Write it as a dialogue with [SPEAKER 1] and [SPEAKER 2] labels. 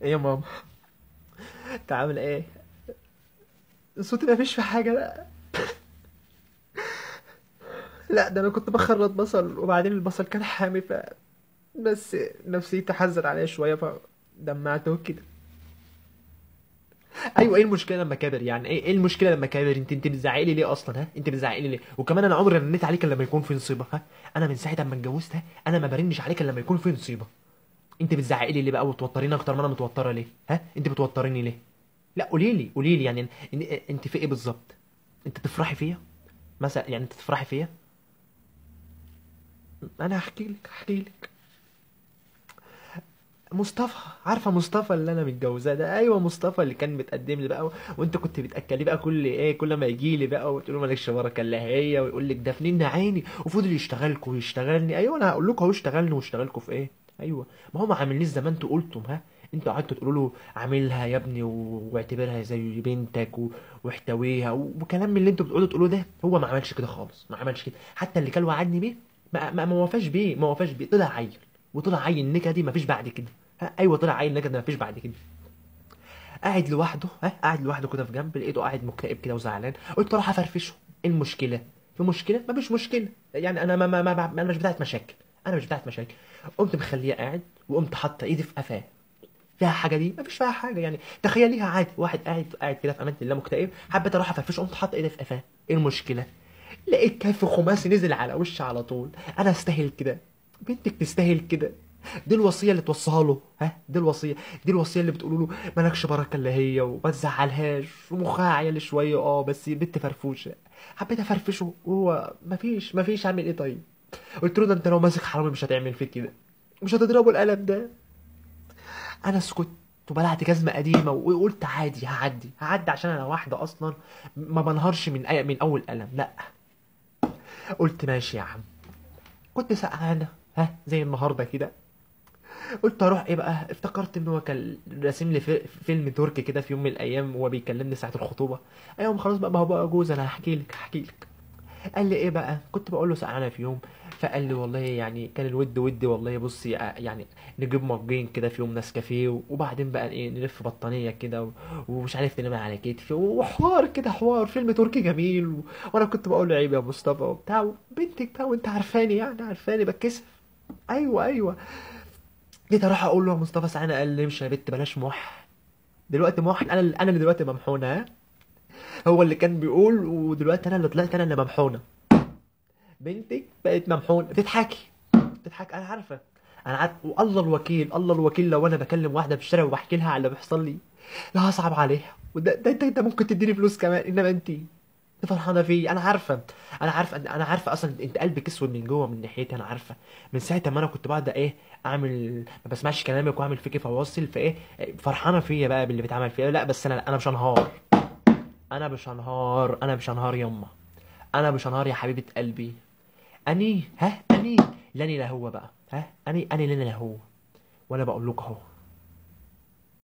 [SPEAKER 1] ايه يا ماما انت عامل ايه صوتي ما فيش في حاجه لا لا ده انا كنت بخرط بصل وبعدين البصل كان حامي ف بس نفسيتي حزن عليا شويه فدمعته كده ايوه ايه المشكله لما كابر يعني ايه ايه المشكله لما كابر انت انت بتزعقي لي ليه اصلا ها انت بتزعقي لي ليه وكمان انا عمري ما رنيت عليك الا لما يكون في نصيبه ها انا من ساعه ما اتجوزت ها انا ما برنش عليك الا لما يكون في نصيبه انت بتزعقي لي ليه بقى وتوتريني اكتر ما انا متوتره ليه ها انت بتوتريني ليه لا قولي لي قولي لي يعني إن- انت في ايه بالظبط انت تفرحي فيا مثلا يعني انت تفرحي فيا انا هحكي لك هحكي لك مصطفى عارفه مصطفى اللي انا متجوزاه ده ايوه مصطفى اللي كان متقدم لي بقى و... وانت كنت بتاكليه بقى كل ايه كل ما يجي لي بقى وتقول له مالكش بركه الا هي ويقول لك ده فنين عيني وفضل يشتغلكوا ويشتغلني ايوه انا هقول لكم اهو اشتغلني واشتغلكوا في ايه ايوه ما هو ما عاملنيش زي ما انتوا قلتم ها انتوا قعدتوا تقولوا له عاملها يا ابني و- واعتبرها زي بنتك و... واحتويها و... وكلام من اللي انتوا بتقولوا تقولوه ده هو ما عملش كده خالص ما عملش كده حتى اللي كان وعدني بيه ما ما, ما وفاش بيه ما وفاش بيه طلع عيل وطلع عيل نكدي ما فيش بعد كده ها ايوه طلع عيل نكد ما فيش بعد كده قاعد لوحده ها قاعد لوحده كده في جنب لقيته قاعد مكتئب كده وزعلان قلت اروح افرفشه ايه المشكله في مشكله ما فيش مشكله يعني انا ما ما ما ما- انا مش بتاعت مشاكل انا مش بتاعت مشاكل قمت مخليه قاعد وقمت حاطه ايدي في قفاه فيها حاجه دي ما فيش فيها حاجه يعني تخيليها عادي واحد قاعد قاعد كده في امان الله مكتئب حبيت اروح افرفشه قمت حاطه ايدي في قفاه ايه المشكله لقيت كف خماسي نزل على وشي على طول انا استاهل كده بنتك تستاهل كده دي الوصيه اللي توصيها له ها دي الوصيه دي الوصيه اللي بتقولوا له مالكش بركه الا هي وما تزعلهاش ومخها عيال شويه اه بس بنت فرفوشه حبيت افرفشه وهو مفيش مفيش اعمل ايه طيب قلت له ده انت لو ماسك حرامي مش هتعمل فيك كده مش هتضربه القلم ده انا سكت وبلعت جزمه قديمه وقلت عادي هعدي هعدي عشان انا واحده اصلا ما بنهارش من أي من اول قلم لا قلت ماشي يا عم كنت سقعانه ها زي النهارده كده قلت اروح ايه بقى افتكرت ان هو كان راسم لي في- فيلم تركي كده في يوم من الايام وهو بيكلمني ساعه الخطوبه ايوه خلاص بقى ما هو بقى جوز انا هحكي لك هحكي لك قال لي ايه بقى كنت بقول له سقعانه في يوم فقال لي والله يعني كان الود ودي والله بصي آه، يعني نجيب مجين كده في يوم نسكافيه وبعدين بقى ايه نلف بطانيه كده و- ومش عارف ننام على كتفي وحوار كده حوار فيلم تركي جميل و... وانا كنت بقول له عيب يا مصطفى وبتاع بنتك بقى وانت عارفاني يعني عارفاني بتكسف ايوه ايوه جيت اروح اقول له يا مصطفى سعينا قال لي امشي يا بت بلاش موح دلوقتي موح انا اللي- انا اللي دلوقتي ممحونه ها هو اللي كان بيقول ودلوقتي انا اللي طلعت انا اللي ممحونه بنتك بقت ممحونه تضحكي تضحك انا عارفه انا عارف والله الوكيل الله الوكيل لو انا بكلم واحده في الشارع وبحكي لها على اللي بيحصل لي لا هصعب عليها وده ده انت انت ممكن تديني فلوس كمان انما انت انت فرحانه فيه انا عارفه انا عارفه انا عارفه اصلا انت قلبك اسود من جوه من ناحيتي انا عارفه من ساعه ما انا كنت بقعد ايه اعمل ما بسمعش كلامك واعمل فيكي فواصل فايه فرحانه فيا بقى باللي بيتعمل فيا لا بس انا انا مش هنهار انا مش هنهار انا مش هنهار يما انا مش هنهار يا حبيبه قلبي اني ها اني لاني لا هو بقى ها اني اني لاني لا هو وانا بقول لك اهو